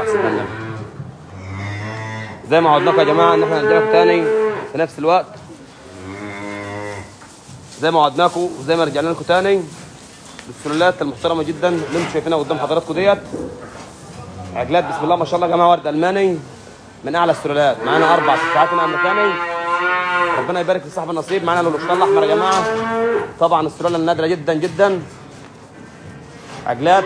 على سيدنا النبي زي ما عودناكم يا جماعه ان احنا هنرجع لكم تاني في نفس الوقت زي ما وعدناكم وزي ما رجعنا لكم تاني بالسلالات المحترمه جدا اللي انتم شايفينها قدام حضراتكم ديت عجلات بسم الله ما شاء الله يا جماعه ورد الماني من اعلى السلالات معانا اربع ساعات هنا امريكاني ربنا يبارك في صاحب النصيب معانا القشطان الاحمر يا جماعه طبعا السلاله النادره جدا جدا عجلات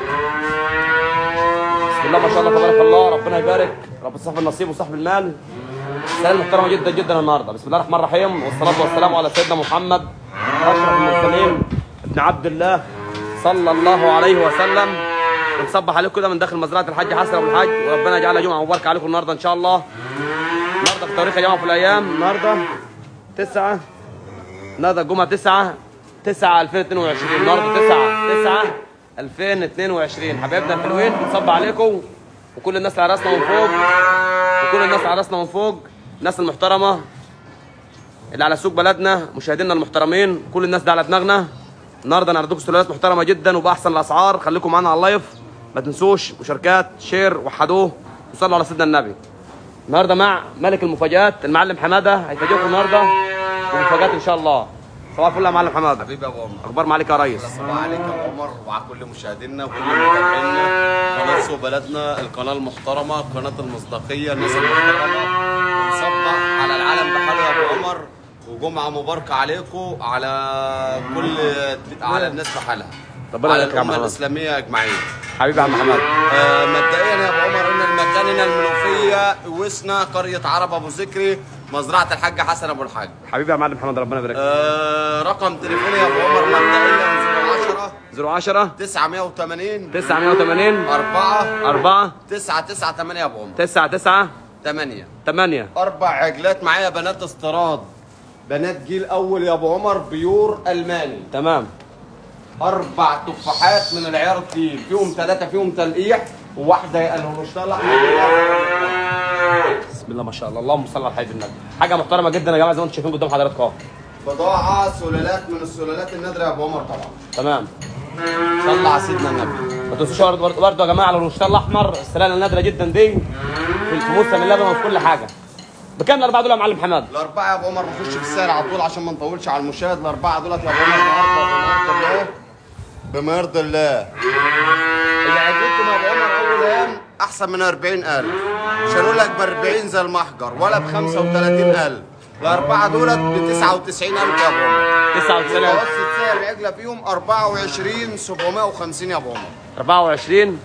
بسم الله ما شاء الله تبارك الله ربنا يبارك رب صاحب النصيب وصاحب المال سلام محترمه جدا جدا النهارده بسم الله الرحمن الرحيم والصلاه والسلام على سيدنا محمد اشرف المرسلين ابن عبد الله صلى الله عليه وسلم بنصبح عليكم كده من داخل مزرعه الحاج حسن ابو الحاج وربنا يجعلها جمعه مباركه عليكم النهارده ان شاء الله النهارده في تاريخ يا جماعه في الايام النهارده 9 النهارده الجمعه 9 9 2022 النهارده 9 9 2022 حبايبنا الحلوين بنصب عليكم وكل الناس على راسنا من فوق وكل الناس على راسنا من فوق الناس المحترمه اللي على سوق بلدنا مشاهدينا المحترمين كل الناس دي على دماغنا النهارده هنعرض لكم سلالات محترمه جدا وباحسن الاسعار خليكم معانا على اللايف ما تنسوش مشاركات شير وحدوه وصلوا على سيدنا النبي النهارده مع ملك المفاجآت المعلم حماده هيفاجئكم النهارده بمفاجآت ان شاء الله صباح الفل يا معلم حماده حبيبي يا ابو عمر اخبار معاليك يا ريس صباح عليك يا ابو عمر وعلى كل مشاهدينا وكل متابعينا قناه سوق بلدنا القناه المحترمه قناه المصداقيه الناس المحترمه بنصبح على العالم بحاله يا ابو عمر وجمعه مباركه عليكم على كل على الناس بحالها ربنا على يبارك يا عم الامه حماد. الاسلاميه اجمعين حبيبي يا عم حماده آه، مبدئيا يا ابو عمر ان المكان هنا المنوفيه وسنا قريه عرب ابو ذكري مزرعه الحاج حسن ابو الحاج حبيبي يا معلم حماده ربنا يبارك آه، رقم تليفوني يا ابو عمر مبدئيا 010 010 980 980 4 4 998 يا ابو عمر 9 9 8 8 اربع عجلات معايا بنات استيراد بنات جيل اول يا ابو عمر بيور الماني تمام اربع تفاحات من العيار التقيل فيهم ثلاثه فيهم تلقيح وواحده قالوا مش طالع بسم الله ما شاء الله اللهم صل على حبيب النبي حاجه محترمه جدا يا جماعه زي ما انتم شايفين قدام حضراتكم اهو بضاعه سلالات من السلالات النادره يا ابو عمر طبعا تمام صلى على سيدنا النبي ما تنسوش برضه برضه يا جماعه على الروشتال الاحمر السلاله النادره جدا دي في الفموسه من اللبن وفي كل حاجه بكام الاربعه دول يا معلم حماد الاربعه يا ابو عمر نخش في السعر على طول عشان ما نطولش على المشاهد الاربعه دولت يا ابو عمر النهارده بما يرضي الله اللي عجبتكم يا ابو عمر اول ايام احسن من 40000 مش هنقول لك ب 40 زي المحجر ولا ب 35000 الاربعه دولت ب 99000 يا ابو عمر 99 متوسط سعر العجله فيهم 24 750 يا ابو عمر 24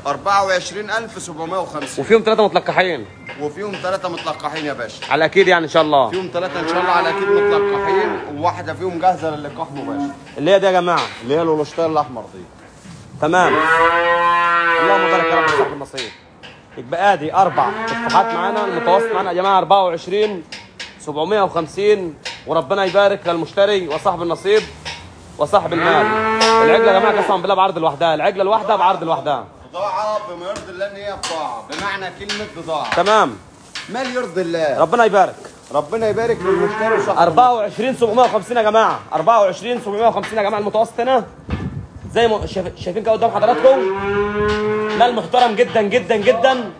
24750 وفيهم ثلاثه متلقحين وفيهم ثلاثه متلقحين يا باشا على اكيد يعني ان شاء الله فيهم ثلاثة إن شاء الله على أكيد متلقحين وواحدة فيهم جاهزة للقاح مباشر اللي هي دي يا جماعه اللي هي الولشتاين الأحمر دي تمام اللهم بارك يا رب صاحب النصيب يبقى ادي اربع تفاحات معانا المتوسط معانا يا جماعه 24 750 وربنا يبارك للمشتري وصاحب النصيب وصاحب المال العجله يا جماعه قسما بالله بعرض لوحدها العجله الواحده بعرض لوحدها بضاعة بما يرضي الله إن هي بضاعة بمعنى كلمة بضاعة تمام مال يرضي الله ربنا يبارك ربنا يبارك للمشتري وصاحب 24 750 يا جماعه 24 750 يا جماعه المتوسط هنا زي ما شايف- شايفين كده قدام حضراتكم مال محترم جدا جدا جدا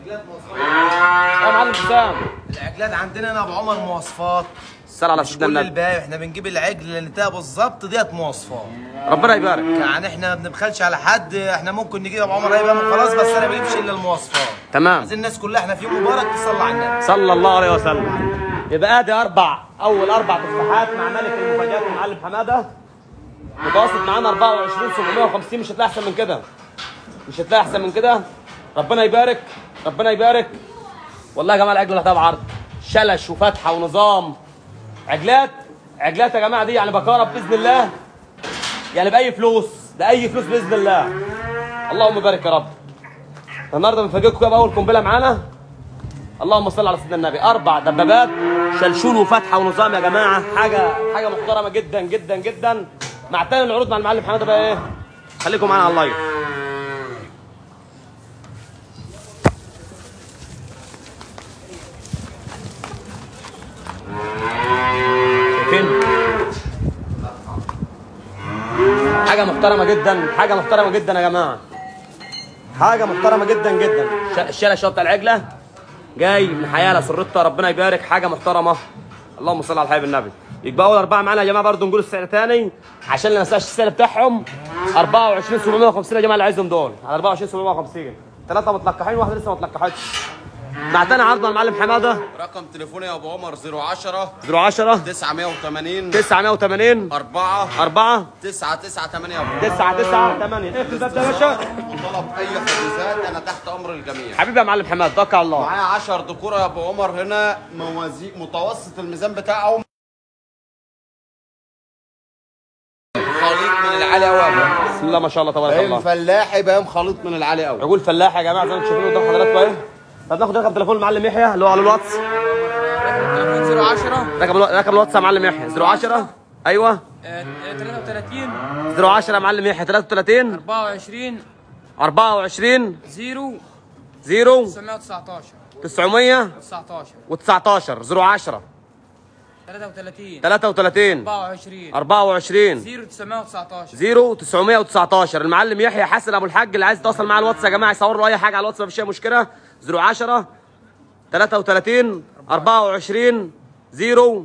يا معلم حسام العجلات عندنا هنا يا ابو عمر مواصفات السلام على مش سيدنا كل النبي الباقي احنا بنجيب العجل اللي نتاها بالظبط ديت مواصفات ربنا يبارك يعني احنا ما بنبخلش على حد احنا ممكن نجيب يا ابو عمر اي بقى خلاص بس انا ما بجيبش الا المواصفات تمام عايزين الناس كلها احنا في يوم مبارك تصلي على النبي صلى الله عليه وسلم يبقى ادي اربع اول اربع تفاحات مع ملك المفاجات المعلم حماده متوسط معانا 24 750 مش هتلاقي احسن من كده مش هتلاقي احسن من كده ربنا يبارك ربنا يبارك والله يا جماعه العجله لوحدها بعرض شلش وفتحه ونظام عجلات عجلات يا جماعه دي يعني بكاره باذن الله يعني باي فلوس باي فلوس باذن الله اللهم بارك يا رب النهارده بنفاجئكم كده باول قنبله معانا اللهم صل على سيدنا النبي اربع دبابات شلشول وفتحه ونظام يا جماعه حاجه حاجه محترمه جدا جدا جدا مع تاني العروض مع المعلم حماده بقى ايه خليكم معانا على اللايف شايفين حاجه محترمه جدا حاجه محترمه جدا يا جماعه حاجه محترمه جدا جدا ش- الشارع الشباب بتاع العجله جاي من حياله سرتها ربنا يبارك حاجه محترمه اللهم صل على الحبيب النبي يبقى اول اربعه معانا يا جماعه برضه نقول السعر تاني عشان ما نساش السعر بتاعهم 24 750 يا جماعه اللي عايزهم دول على 24 750 ثلاثه متلقحين واحده لسه ما اتلقحتش بعتنا عرض على المعلم حماده رقم تليفوني يا ابو عمر 010 010 980 980 4 4 9 9 8 يا ابو 9 9 8 اقفل الباب ده يا باشا وطلب اي حجوزات انا تحت امر الجميع حبيبي يا معلم حماد توكل على الله معايا 10 دكوره يا ابو عمر هنا موازي متوسط الميزان بتاعهم خليط من العالي قوي يا ابو عمر بسم الله ما شاء الله تبارك باين الله فلاحي باين خليط من العالي قوي عقول فلاح يا جماعه زي ما انتم شايفين قدام حضراتكم اهي طب ناخد رقم تليفون المعلم يحيى اللي هو على الواتس 010 رقم الو- رقم الواتس يا معلم يحيى 010 ايوه 33 010 يا معلم يحيى 33 24 24 0 0 919 919 19 010 33 33 24 24 0 919 0 919 المعلم يحيى حسن ابو الحاج اللي عايز يتواصل معاه الواتس يا جماعه يصور له اي حاجه على الواتس مفيش اي مشكله 010 33 24 0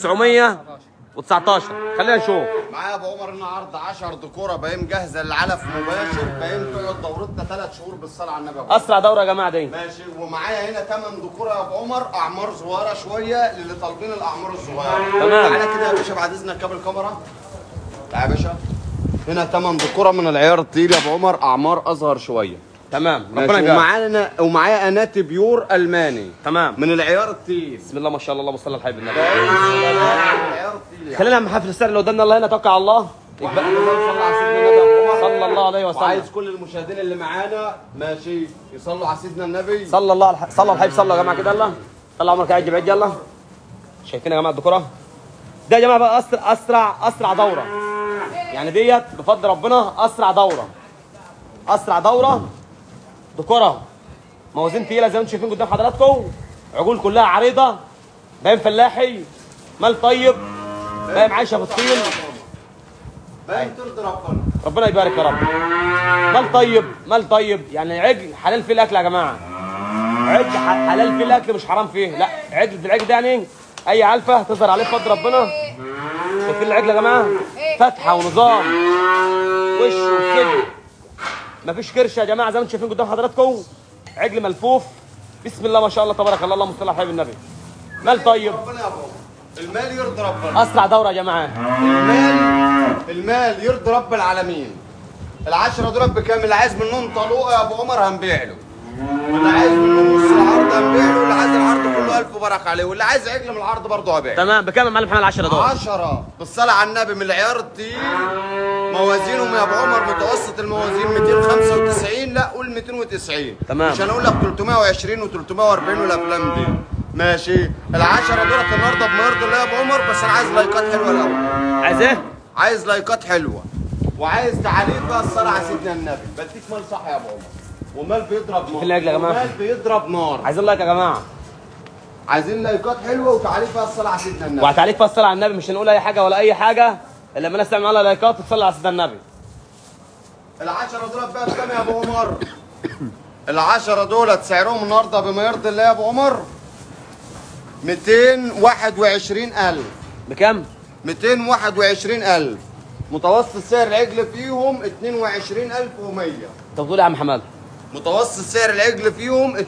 919 خلينا نشوف معايا يا ابو عمر هنا عرض 10 دكوره باين جاهزه للعلف مباشر باين تقعد دورتنا ثلاث شهور بالصلاه على النبي يا أبو عمر. اسرع دوره يا جماعه دي ماشي ومعايا هنا 8 دكوره يا ابو عمر اعمار صغيره شويه للي طالبين الاعمار الصغيره تمام. تعالى كده يا باشا بعد اذنك قبل الكاميرا تعالى يا باشا هنا 8 دكوره من العيار التقيل يا ابو عمر اعمار اصغر شويه تمام ربنا ماشي يبارك ومعانا ومعايا اناتي بيور الماني تمام من العيار التقيل بسم الله ما شاء الله اللهم صل على الحبيب النبي باين سلالات العيار التقيل يعني. خلينا يا عم حافظ السعر اللي قدامنا الله هنا توكل على الله وعلى الله صلى على سيدنا النبي يا ابو عمر صلى الله عليه وسلم وعايز كل المشاهدين اللي معانا ماشي يصلوا على سيدنا النبي صلى الله على صلى الحبيب صلى يا جماعه كده يلا طلع عمرك عجب عج يلا شايفين يا جماعه الدكوره ده يا جماعه بقى اسرع اسرع اسرع دوره يعني ديت بفضل ربنا اسرع دوره اسرع دوره دكوره موازين تقيله زي ما انتم شايفين قدام حضراتكم عجول كلها عريضه باين فلاحي مال طيب باين عايشه في الطين باين ترضي ربنا ربنا يبارك يا رب مال طيب مال طيب يعني عجل حلال فيه الاكل يا جماعه عجل ح- حلال فيه الاكل مش حرام فيه لا عجل في العجل ده يعني اي علفه تظهر عليه بفضل ربنا شايفين العجل يا جماعه فتحه ونظام وش وصدر مفيش كرش يا جماعه زي ما انتم شايفين قدام حضراتكم عجل ملفوف بسم الله ما شاء الله تبارك الله اللهم صل على حبيب النبي مال طيب ربنا يا ابو عمر. المال يرضي ربنا اسرع دوره يا جماعه المال المال يرضي رب العالمين العشرة دول بكام اللي عايز منهم طلوقه يا ابو عمر هنبيع له واللي عايز منهم نص العرض هنبيع له واللي عايز العرض كله ألف بركة عليه واللي عايز عجل من العرض برضه هبيع له. تمام بكام يا معلم حمال 10 دول عشرة بالصلاة على النبي من العيار التقيل موازينهم يا ابو عمر متوسط الموازين 295 لا قول 290 تمام. مش هنقول لك 320 و340 والافلام دي ماشي العشرة دولت النهارده بما يرضي الله يا ابو عمر بس انا عايز لايكات حلوه الاول عايز ايه عايز لايكات حلوه وعايز تعاليق بقى الصلاة على سيدنا النبي بديك مال صح يا ابو عمر ومال بيضرب نار في العجل يا جماعة. ومال بيضرب نار عايزين لايك يا جماعه عايزين لايكات حلوه وتعاليق بقى الصلاة على سيدنا النبي وهتعليق فصل على النبي مش هنقول اي حاجه ولا اي حاجه الا لما الناس تعمل على لايكات وتصلي على سيدنا النبي العشرة دولت بقى بكام يا ابو عمر؟ العشرة دولت سعرهم النهارده بما يرضي الله يا ابو عمر 221000 بكام 221000 متوسط سعر العجل فيهم 22100 انت بتقول إيه يا عم حماد متوسط سعر العجل فيهم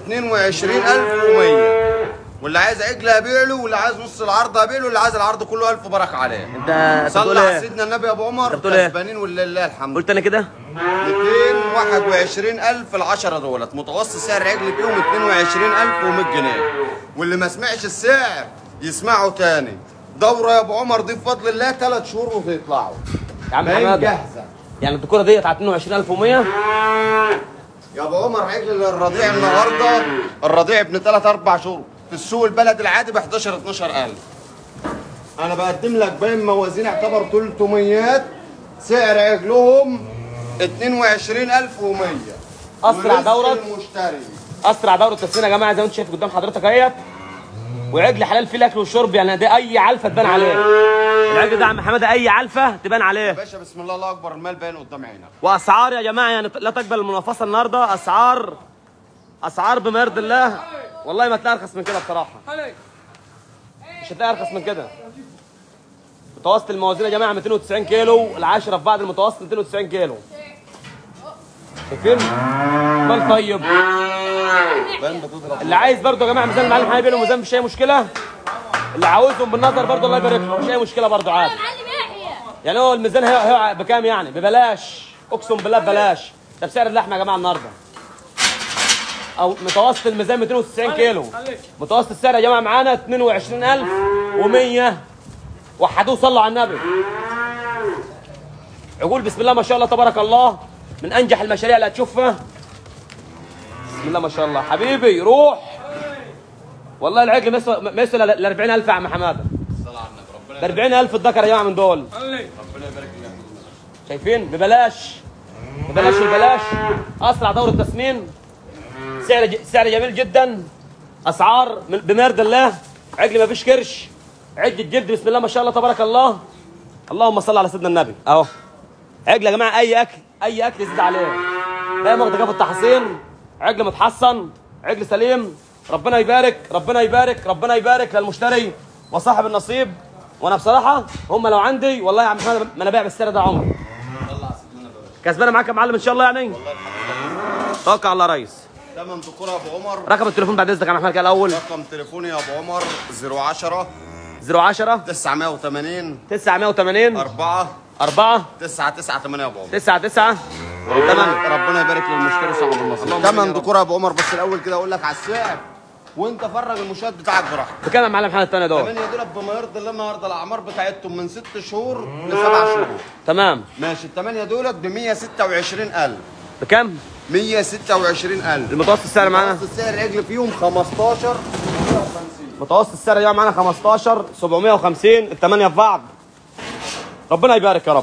22100 واللي عايز عجل هبيع له واللي عايز نص العرض هبيع له واللي عايز العرض كله ألف بركة عليه انت انت بتقول صلى على ايه سيدنا النبي يا ابو عمر بتقول إيه؟ كسبانين ولله الحمد قلت انا كده 221000 العشرة دولت متوسط سعر عجل فيهم 22100 جنيه واللي ما سمعش السعر يسمعه تاني دورة يا ابو عمر دي بفضل الله ثلاث شهور وتطلعوا يا عم باين حماد جاهزة يعني الدكوره ديت على 22100 يا ابو عمر عجل الرضيع النهارده الرضيع ابن ثلاث اربع شهور في السوق البلد العادي ب 11 12000 انا بقدم لك باين موازين اعتبر 300 سعر عجلهم 22100 أسرع ورزق دورة. المشتري اسرع دوره تسخين يا جماعه زي ما انت شايف قدام حضرتك اهيت وعجل حلال فيه الاكل والشرب يعني ده اي علفه تبان عليه العجل ده يا عم حماده اي علفه تبان عليه باشا بسم الله الله اكبر المال باين قدام عينك واسعار يا جماعه يعني لا تقبل المنافسه النهارده اسعار اسعار بما يرضي الله والله ما تلاقي ارخص من كده بصراحه مش هتلاقي ارخص من كده متوسط الموازين يا جماعه 290 كيلو العاشره في بعض المتوسط 290 كيلو شايفين مال طيب باين بتضرب اللي عايز برضه يا جماعه ميزان المعلم حبيبي له ميزان مش اي مشكله اللي عاوزهم بالنظر برضه الله يبارك له مش اي مشكله برضه عادي يعني هو الميزان هي هي بكام يعني ببلاش اقسم بالله ببلاش ده بسعر اللحمه يا جماعه النهارده او متوسط الميزان 290 كيلو متوسط السعر يا جماعه معانا 22100 وحدوه صلوا على النبي عقول بسم الله ما شاء الله تبارك الله من انجح المشاريع اللي هتشوفها بسم الله ما شاء الله حبيبي روح والله العجل ما يسوى ما يسوى ل 40000 يا عم حماده صلى على النبي ربنا ب 40000 الذكر يا جماعه من دول ربنا يبارك لك شايفين ببلاش ببلاش البلاش اسرع دوره تسمين سعر ج... سعر جميل جدا اسعار من- بما يرضي الله عجل ما فيش كرش عجل الجلد بسم الله ما شاء الله تبارك الله اللهم صل على سيدنا النبي اهو عجل يا جماعه اي اكل اي اكل يزيد عليه لا ماخد كفه التحصين عجل متحصن عجل سليم ربنا يبارك ربنا يبارك ربنا يبارك للمشتري وصاحب النصيب وانا بصراحه هم لو عندي والله يا عم محمد ما انا بايع بالسعر ده عمر كسبانه معاك يا معلم ان شاء الله يعني توكل على الله يا ريس تمن دكور يا ابو عمر رقم التليفون بعد اذنك يا عم محمد كده الاول رقم تليفوني يا ابو عمر 010 010 980 980 4 4 9 9 8 يا ابو عمر 9 9 تمام ربنا يبارك للمشتري صاحب المصري تمن دكور يا ابو عمر بس الاول كده اقول لك على السعر وانت فرغ المشاهد بتاعك براحتك بكام يا معلم محمد الثانيه دول 8 دول بما يرضي الله النهارده الاعمار بتاعتهم من 6 شهور لسبع شهور تمام ماشي الثمانية دولت ب 126000 بكام 126000 المتوسط السعر معانا متوسط سعر العجل فيهم 15 متوسط السعر يا جماعه معانا 15 750 الثمانيه في بعض ربنا يبارك يا رب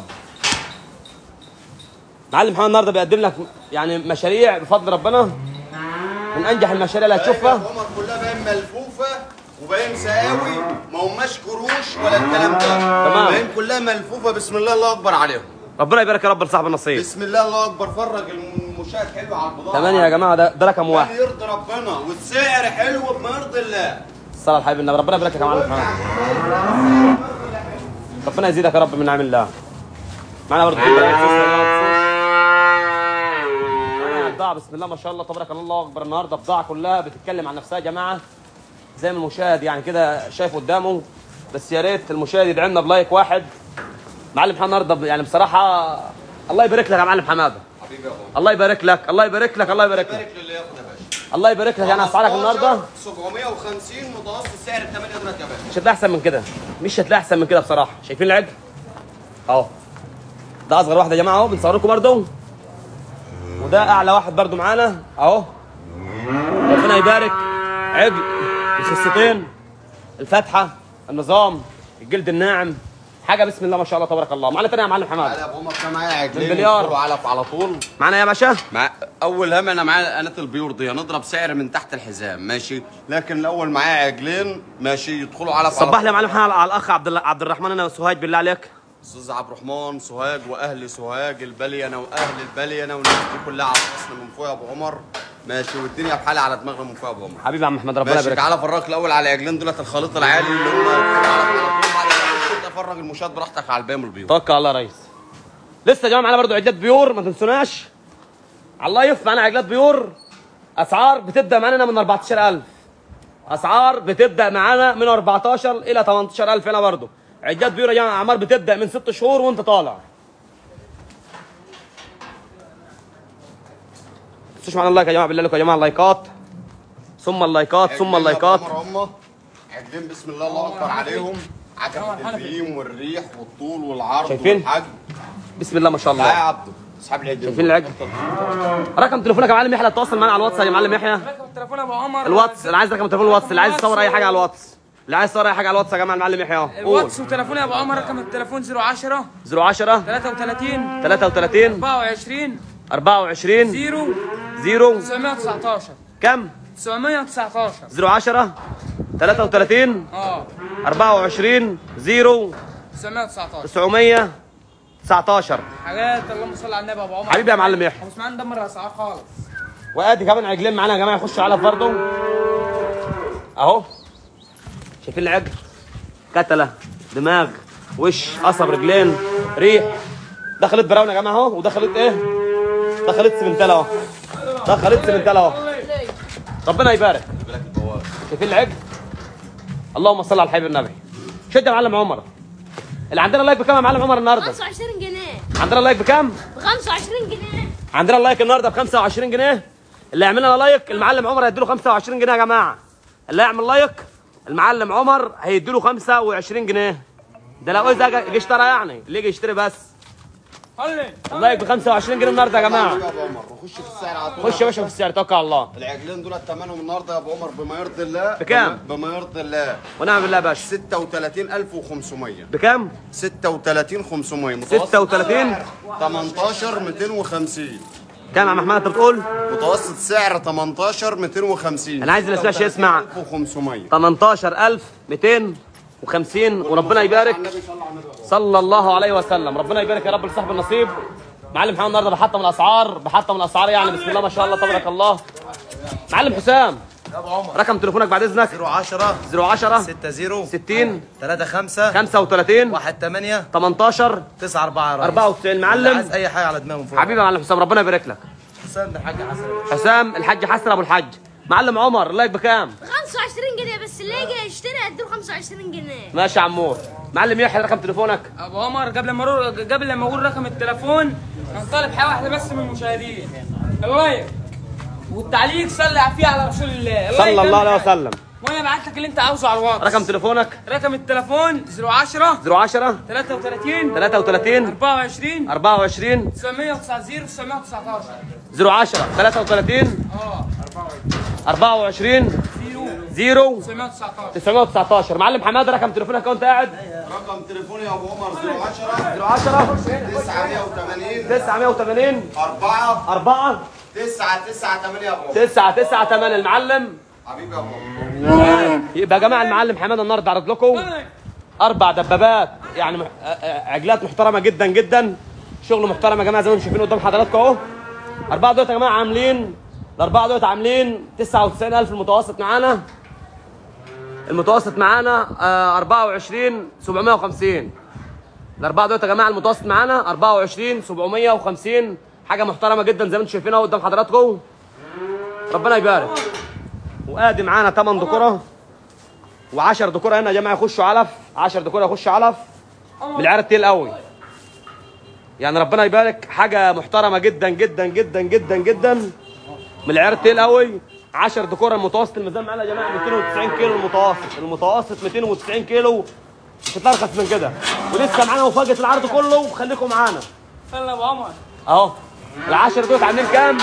معلم محمد النهارده بيقدم لك يعني مشاريع بفضل ربنا من انجح المشاريع اللي هتشوفها عمر كلها باين ملفوفه وباين سقاوي ما هماش كروش ولا الكلام ده تمام. باين كلها ملفوفه بسم الله الله اكبر عليهم ربنا يبارك يا رب لصاحب النصيب بسم الله الله اكبر فرج المشاهد حلو على البضاعه ثمانية يا جماعه ده, ده رقم واحد كان يرضي ربنا والسعر حلو بما يرضي الله الصلاة على الحبيب النبي ربنا يبارك لك يا معلم محمد ربنا يزيدك يا رب من نعم الله معنا برضه في بلاغ معنا بضاعة بسم الله ما شاء الله تبارك الله الله اكبر النهارده بضاعة كلها بتتكلم عن نفسها يا جماعة زي ما المشاهد يعني كده شايف قدامه بس يا ريت المشاهد يدعمنا بلايك واحد معلم محمد النهارده يعني بصراحة الله يبارك لك يا معلم حماده حبيبي يا ابو الله يبارك لك الله يبارك لك الله يبارك لك بارك للي ياخد يا باشا الله يبارك لك يعني اسعارك النهارده 750 متوسط سعر الثمانية دولت يا باشا مش هتلاقي احسن من كده مش هتلاقي احسن من كده بصراحه شايفين العجل اهو ده اصغر واحد يا جماعه اهو بنصور لكم برده وده اعلى واحد برده معانا اهو ربنا يبارك عجل الخستين الفتحه النظام الجلد الناعم حاجه بسم الله ما شاء الله تبارك الله معانا تاني يا معلم تعالى حماد يا ابو عمر كان معايا عجلين بالمليار. يدخلوا علف على طول معانا يا باشا مع اول هم انا معايا قناه البيور دي هنضرب سعر من تحت الحزام ماشي لكن الاول معايا عجلين ماشي يدخلوا علف صبح لي يا معلم حماد على الاخ عبد الله عبد الرحمن انا وسهيج بالله عليك استاذ عبد الرحمن سوهاج واهل سوهاج البلينه واهل البلينه والناس دي كلها على راسنا من فوق يا ابو عمر ماشي والدنيا بحالها على دماغنا من فوق يا ابو عمر حبيبي يا عم احمد ربنا ماشي يبارك تعالى فرجك الاول على العجلين دولت الخليط العالي اللي هم يدخلوا علف على طول بعد كده انت فرج المشاهد براحتك على الباقي من البيوت توكل على الله يا ريس لسه يا جماعه معانا برضو عجلات بيور ما تنسوناش على الله يف معانا عجلات بيور اسعار بتبدا معانا من 14000 اسعار بتبدا معانا من 14 الى 18000 هنا برضو عجلات بيور يا جماعه اعمار بتبدا من 6 شهور وانت طالع تنسوش معانا اللايك يا جماعه بالله عليكم يا جماعه اللايكات ثم اللايكات ثم عجلين يا أبو اللايكات عمر هم عجلين بسم الله الله اكبر عليهم عجبة الفيم والريح والطول والعرض شايفين؟ والحجم بسم الله ما شاء تعالى يا الله عبده اصحاب العجل شايفين العجل رقم تليفونك يا معلم يحيى تواصل معانا على الواتس يا معلم يحيى رقم التليفون ابو عمر الواتس اللي عايز رقم تليفون الواتس اللي عايز يصور اي حاجه على الواتس اللي عايز يصور اي حاجه على الواتس يا جماعه المعلم يحيى اهو قول الواتس وتليفون ابو عمر رقم التليفون 010 010 33 33 24 24 0 0 919 كم 919 010 33 اه 24 0 919 919 حاجات اللهم صل على النبي يا ابو عمر حبيبي يا معلم يحيى ابو اسماعيل دمر الاسعار خالص وادي كمان عجلين معانا يا جماعه يخشوا على برضه اهو شايفين العجل كتله دماغ وش قصب رجلين ريح ده خليط براون يا جماعه اهو وده خليط ايه ده خليط سمنتال اهو ده خليط سمنتال اهو ربنا يبارك شايفين العجل اللهم صل على الحبيب النبي شد يا معلم عمر اللي عندنا لايك بكام يا معلم عمر النهارده 25 جنيه عندنا لايك بكام ب 25 جنيه عندنا اللايك النهارده ب 25 جنيه اللي يعمل لنا لايك المعلم عمر هيديله 25 جنيه يا جماعه اللي يعمل لايك المعلم عمر هيديله 25 جنيه ده لو اذا جه جه اشترى يعني اللي يجي يشتري بس خلي اللايك ب 25 جنيه النهارده يا جماعه يا ابو عمر وخش في السعر على طول خش يا باشا في السعر توكل على الله العجلين دول ثمنهم النهارده يا ابو عمر بما يرضي الله بكام؟ بما- بما يرضي الله ونعم بالله يا باشا 36500 بكام 36500 36 18 250 كام يا عم احمد انت بتقول متوسط سعر 18 250 انا عايز اللي يسمعش يسمع 1500 18250 وربنا يبارك صلى الله عليه وسلم ربنا يبارك يا رب لصاحب النصيب معلم محمد النهارده بحطم الاسعار بحطم الاسعار يعني بسم الله ما شاء الله تبارك الله معلم حسام يا ابو عمر رقم تليفونك بعد اذنك 010 010 60 60 35 35 18 18 9 4 يا ريس 94 اللي عايز معلم اي حاجه على دماغه من فوق حبيبي يا معلم حسام ربنا يبارك لك حسام ده الحاج حسن حسام الحاج حسن ابو الحاج معلم عمر اللايك بكام 25 جنيه بس اللي يجي يشتري اديله 25 جنيه ماشي يا عمور معلم يحيى رقم تليفونك ابو عمر قبل ما اقول قبل ما اقول رقم التليفون انا طالب حاجه واحده بس من المشاهدين اللايك والتعليق صلي فيه على رسول الله اللايك صلى الله أهم عليه حاجة. وسلم وانا بعت لك اللي انت عاوزه على الواتس رقم تليفونك رقم التليفون 010 010 33 33 24 24 990 919 010 33 اه 24 0 0 919 919 معلم حماده رقم تليفونك وانت قاعد رقم تليفوني يا ابو عمر 010 010 980 980 4 4 998 يا ابو عمر 998 المعلم حبيبي يا ابو عمر يبقى يا جماعه المعلم حماده النهارده عرض لكم اربع دبابات يعني مح- آه، آه، عجلات محترمه جدا جدا شغل محترم يا جماعه زي ما انتم شايفين قدام حضراتكم اهو اربعه دول يا جماعه عاملين الاربعه دول عاملين 99000 المتوسط معانا المتوسط معانا آه، 24 750 الاربعه دول يا جماعه المتوسط معانا 24 750 حاجه محترمه جدا زي ما انتم شايفين اهو قدام حضراتكم ربنا يبارك وادي معانا 8 دكوره و10 دكوره هنا يا جماعه يخشوا علف 10 دكوره يخشوا علف من العيار التقيل قوي يعني ربنا يبارك حاجه محترمه جدا جدا جدا جدا جدا من العيار التقيل قوي 10 دكوره المتوسط الميزان معانا يا جماعه 290 كيلو المتوسط المتوسط 290 كيلو مش هتلاقي ارخص من كده ولسه معانا مفاجاه العرض كله خليكم معانا صلي يا ابو عمر اهو العشرة دول عاملين كام؟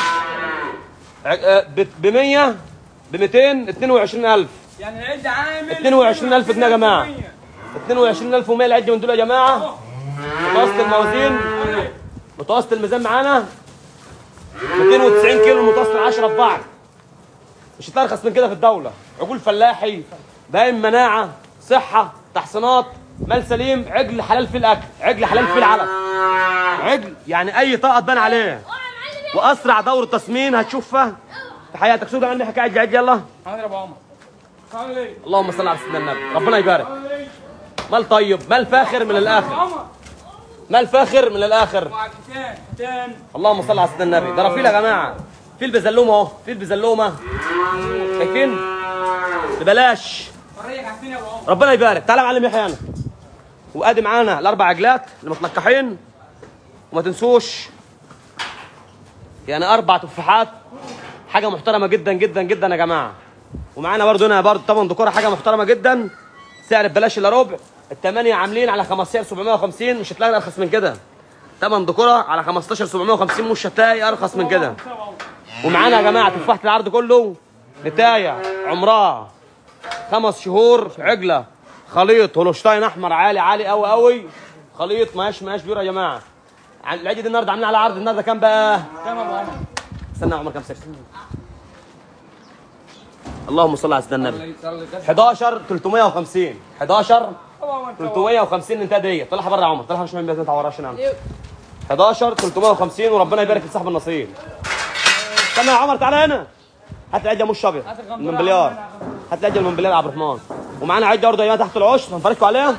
ب 100 ب 222000 يعني العد عامل 22,000 جنيه يا جماعة. 22100 العد من دول يا جماعه متوسط الموازين متوسط الميزان معانا 290 كيلو المتوسط 10 في بعض مش هترخص من كده في الدوله عجول فلاحي باين مناعه صحه تحصينات مال سليم عجل حلال في الاكل عجل حلال في العلف عجل يعني اي طاقه تبان عليه واسرع دوره تسمين هتشوفها في حياتك شو عندي حكايه جاي يلا حاضر يا ابو عمر صلي اللهم صل على سيدنا النبي ربنا يبارك مال طيب مال فاخر من ابو الاخر عمر مال فاخر من الاخر وعكتان كتان اللهم صل على سيدنا النبي ده رفيل يا جماعه فيل بزلومه اهو فيل بزلومه شايفين ببلاش وريك عكتين يا ابو عمر ربنا يبارك تعالى يا معلم يحيى انا وادي معانا الاربع عجلات المتلقحين وما تنسوش يعني اربع تفاحات حاجه محترمه جدا جدا جدا يا جماعه ومعانا برضو هنا برضو طبعا دكوره حاجه محترمه جدا سعر ببلاش الا ربع الثمانيه عاملين على 15 750 مش هتلاقي ارخص من كده ثمن دكوره على 15 750 مش هتلاقي ارخص من كده ومعانا يا جماعه تفاحه العرض كله نتايه عمرها خمس شهور عجله خليط هولشتاين احمر عالي عالي قوي قوي خليط ماش ماش بيور يا جماعه عن- العيد دي النهارده عاملين على عرض النهارده كام بقى؟ كام يا ابو عمر استنى يا عمر كام سكه اللهم صل على سيدنا النبي يصلي كده 11 350 11 طبعا انت 350 انت دي طلعها بره يا عمر طلعها مش من البيت ما تعورهاش هنا 11 350 وربنا يبارك في صاحب النصيب استنى يا عمر تعالى هنا هات العجه مش ابيض هات الغندورة المنبليار عمر. هات العجه المنبليار يا عبد الرحمن ومعانا عجه برضه ايام تحت العشر هنفرجكم عليها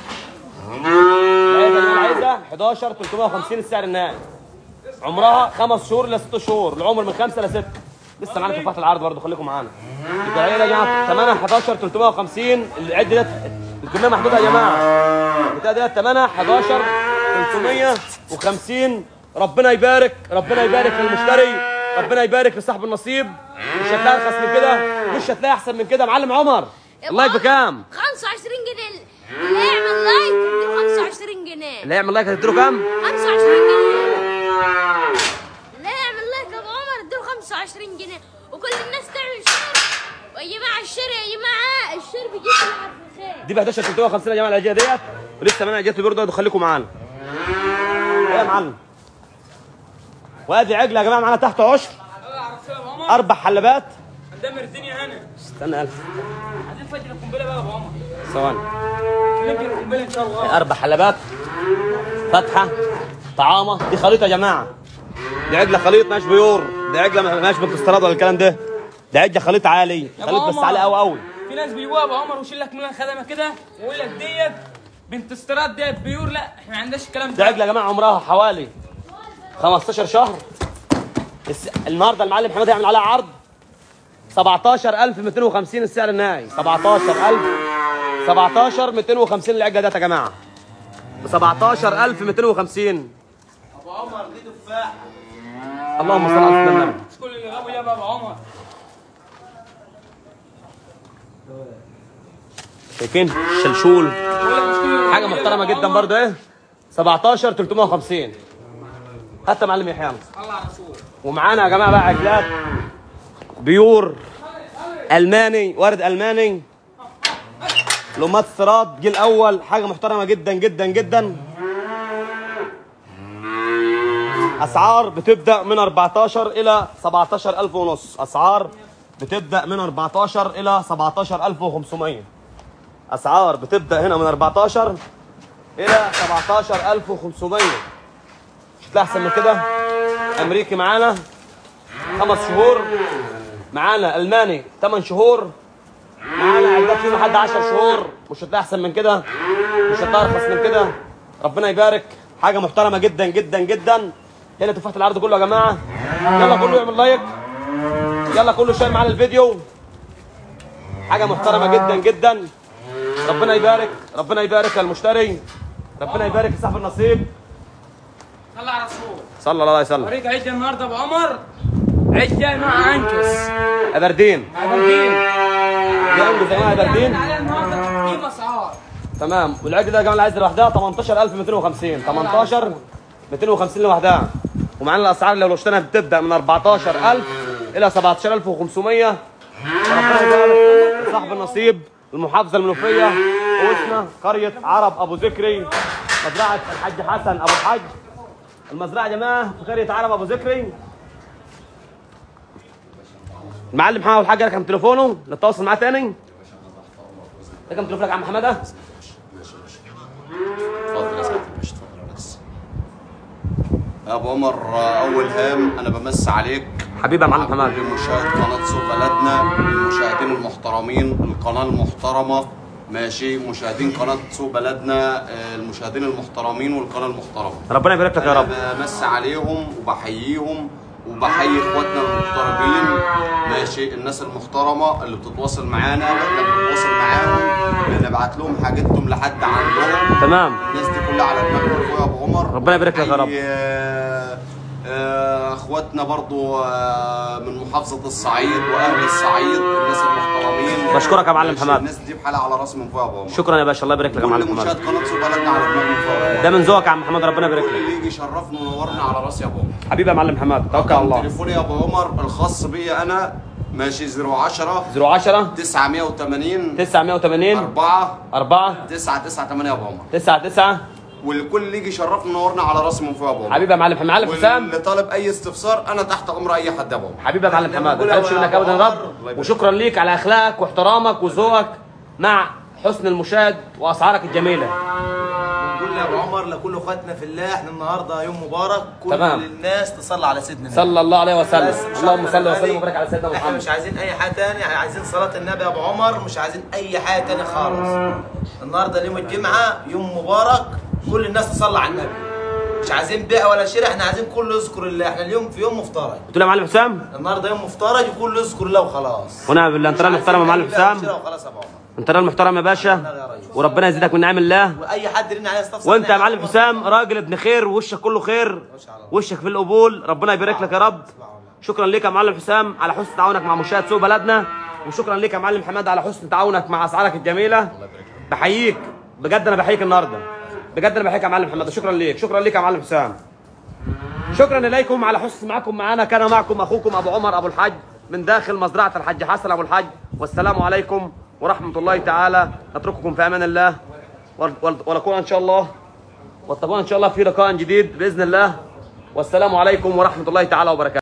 العجه اللي انا عايزها 11 350 السعر النهائي عمرها خمس شهور ل ست شهور العمر من خمسه لسته لسه معانا في فتره العرض برضه خليكم معانا يبقى العيله يا جماعه ثمنها 11 350 العده ديت الكميه محدوده يا جماعه البتاع ديت ثمنها 11 350 ربنا يبارك ربنا يبارك للمشتري ربنا يبارك لصاحب النصيب مش هتلاقي ارخص من كده مش هتلاقي احسن من كده يا معلم عمر اللايك بكام 25 جنيه اللي يعمل لايك اديله 25 جنيه اللي يعمل لايك هتديله كام 25 جنيه اللي يعمل لايك يا ابو عمر اديله 25 جنيه وكل الناس تعمل شير ويا جماعه الشير يا جماعه الشير بيجيب العب الخير دي ب 11 350 يا جماعه العجيه ديت ولسه معانا عجيات برضه خليكم معانا ايه يا معلم وادي عجله يا جماعه معانا تحت عشر يلا على رسول ابو عمر اربع حلبات قدام الدنيا هنا استنى الف عايزين نفجر القنبله بقى يا ابو عمر ثواني نفجر القنبله ان شاء الله اربع حلبات فتحه طعامه دي خليط يا جماعه دي عجله خليط ماش بيور دي عجله ما- ماش بالاستيراد ولا الكلام ده دي عجله خليط عالي يا خليط أبو بس عمر. عالي قوي قوي في ناس بيجوا يا ابو عمر ويشيل لك منها خدمه كده ويقول لك ديت بنت استيراد ديت بيور لا احنا ما عندناش الكلام دي ده عجله يا جماعه عمرها حوالي 15 شهر الس... النهارده المعلم حماد هيعمل عليها عرض 17250 السعر النهائي 17000 17250 العجله ديت يا جماعه ب 17250 ابو عمر دي تفاح اللهم صل على سيدنا النبي مش كل اللي غابوا يا ابو عمر شايفين شلشول بقول لك مش كل اللي حاجه غابوا يا محترمه أبو جدا عمر. برضه ايه 17 350 حتى معلم يحيى الله على رسول ومعانا يا جماعه بقى عجلات بيور الماني ورد الماني لومات استيراد جيل اول حاجه محترمه جدا جدا جدا اسعار بتبدا من 14 الى 17 الف ونص اسعار بتبدا من 14 الى 17500 اسعار بتبدا هنا من 14 الى 17500 مش هتلاقي احسن من كده امريكي معانا خمس شهور معانا الماني ثمان شهور معانا عدات فيهم لحد 10 شهور مش هتلاقي احسن من كده مش هتلاقي ارخص من كده ربنا يبارك حاجه محترمه جدا جدا جدا هنا تفاحه العرض كله يا جماعه يلا كله يعمل لايك يلا كله شير معانا الفيديو حاجه محترمه جدا جدا ربنا يبارك ربنا يبارك للمشتري ربنا يبارك لصاحب النصيب الله على رسول صلى الله عليه وسلم اوريك عجه النهارده ابو عمر عجه مع انكس ابردين ابردين دي انجز يا جماعه ابردين عليها النهارده تقييم اسعار تمام والعقد ده يا جماعه اللي عايز لوحدها 18250 18 250 لوحدها ومعانا الاسعار اللي لو اشترينا بتبدا من 14000 الى 17500 ربنا يبارك صاحب النصيب المحافظه المنوفيه وسنا قريه عرب ابو ذكري مزرعه الحاج حسن ابو الحاج المزرعه يا جماعه في قريه عرب ابو ذكري المعلم محمد الحاج رقم تليفونه نتواصل معاه تاني رقم تليفونك يا عم حماده اتفضل يا سعاده الباشا اتفضل يا ريس يا ابو عمر اول هام انا بمس عليك حبيبي يا معلم حماد لمشاهد قناه سوق بلدنا المشاهدين المحترمين القناه المحترمه ماشي مشاهدين قناه سوق بلدنا آه، المشاهدين المحترمين والقناه المحترمه ربنا يبارك لك يا رب انا بمس عليهم وبحييهم وبحيي اخواتنا المغتربين ماشي الناس المحترمه اللي بتتواصل معانا واحنا بنتواصل معاهم بنبعت لهم حاجتهم لحد عندهم تمام الناس دي كلها على دماغنا اخويا ابو عمر ربنا يبارك لك يا رب. حي- آه، آه، اخواتنا برضو آه، من محافظه الصعيد واهل الصعيد الناس المحترمين بشكرك يا معلم ماشي، حماد. الناس دي بحالها على راسي من فوق يا ابو عمر شكرا يا باشا الله يبارك لك يا معلم كل حماد مشاهد قناه سوق بلدنا على دماغي من فوق يا أبو ده عمر. من ذوقك يا عم محمد ربنا يبارك كل لك اللي يجي يشرفنا وينورنا على راسي يا ابو عمر حبيبي يا معلم حماد توكل على الله تليفوني يا ابو عمر الخاص بيا انا ماشي 010 010 980 980 4 4 998 يا ابو عمر 9 9 والكل اللي يجي يشرفنا ونورنا على راسي من فوق يا ابو عمر حبيبي يا معلم معلم حسام واللي طالب اي استفسار انا تحت امر اي حد يا ابو عمر حبيبي يا معلم إحنا حماد ما بنقول تحبش يا منك أبو ابدا يا عمر، رب وشكرا ليك على اخلاقك واحترامك وذوقك مع حسن المشاهد واسعارك الجميله نقول يا ابو عمر لكل اخواتنا في الله احنا النهارده يوم مبارك كل تمام. الناس تصلي على سيدنا النبي صلى الله عليه وسلم بس مش اللهم أكتر صل من وسلم هذه. وبارك على سيدنا احنا محمد مش عايزين اي حاجه تاني احنا عايزين صلاه النبي يا ابو عمر مش عايزين اي حاجه تاني خالص النهارده يوم الجمعه يوم مبارك كل الناس تصلي على النبي مش عايزين بيع ولا شراء احنا عايزين كله يذكر الله احنا اليوم في يوم مفترج قلت له يا معلم حسام النهارده يوم مفترج وكله يذكر الله وخلاص ونعم بالله انت راجل محترم يا معلم مش عايزين حسام بيع وشراء وخلاص يا ابو عمر انت راجل محترم يا باشا وربنا يزيدك من نعم الله واي حد يرن عليه يستفسر وانت يا عنه، معلم حسام راجل ابن خير ووشك كله خير وشك في القبول ربنا يبارك لك يا رب شكرا ليك يا معلم حسام على حسن تعاونك مع مشاهد سوق بلدنا وشكرا ليك يا معلم حماد على حسن تعاونك مع اسعارك الجميله بحييك بجد انا بحييك النهارده بجد انا بحييك يا معلم حماد شكرا ليك شكرا ليك يا معلم حسام شكرا اليكم على حسن معكم معنا كان معكم اخوكم ابو عمر ابو الحج من داخل مزرعه الحاج حسن ابو الحج والسلام عليكم ورحمه الله تعالى نترككم في امان الله ول- ول- ولكم ان شاء الله واتقونا ان شاء الله في لقاء جديد باذن الله والسلام عليكم ورحمه الله تعالى وبركاته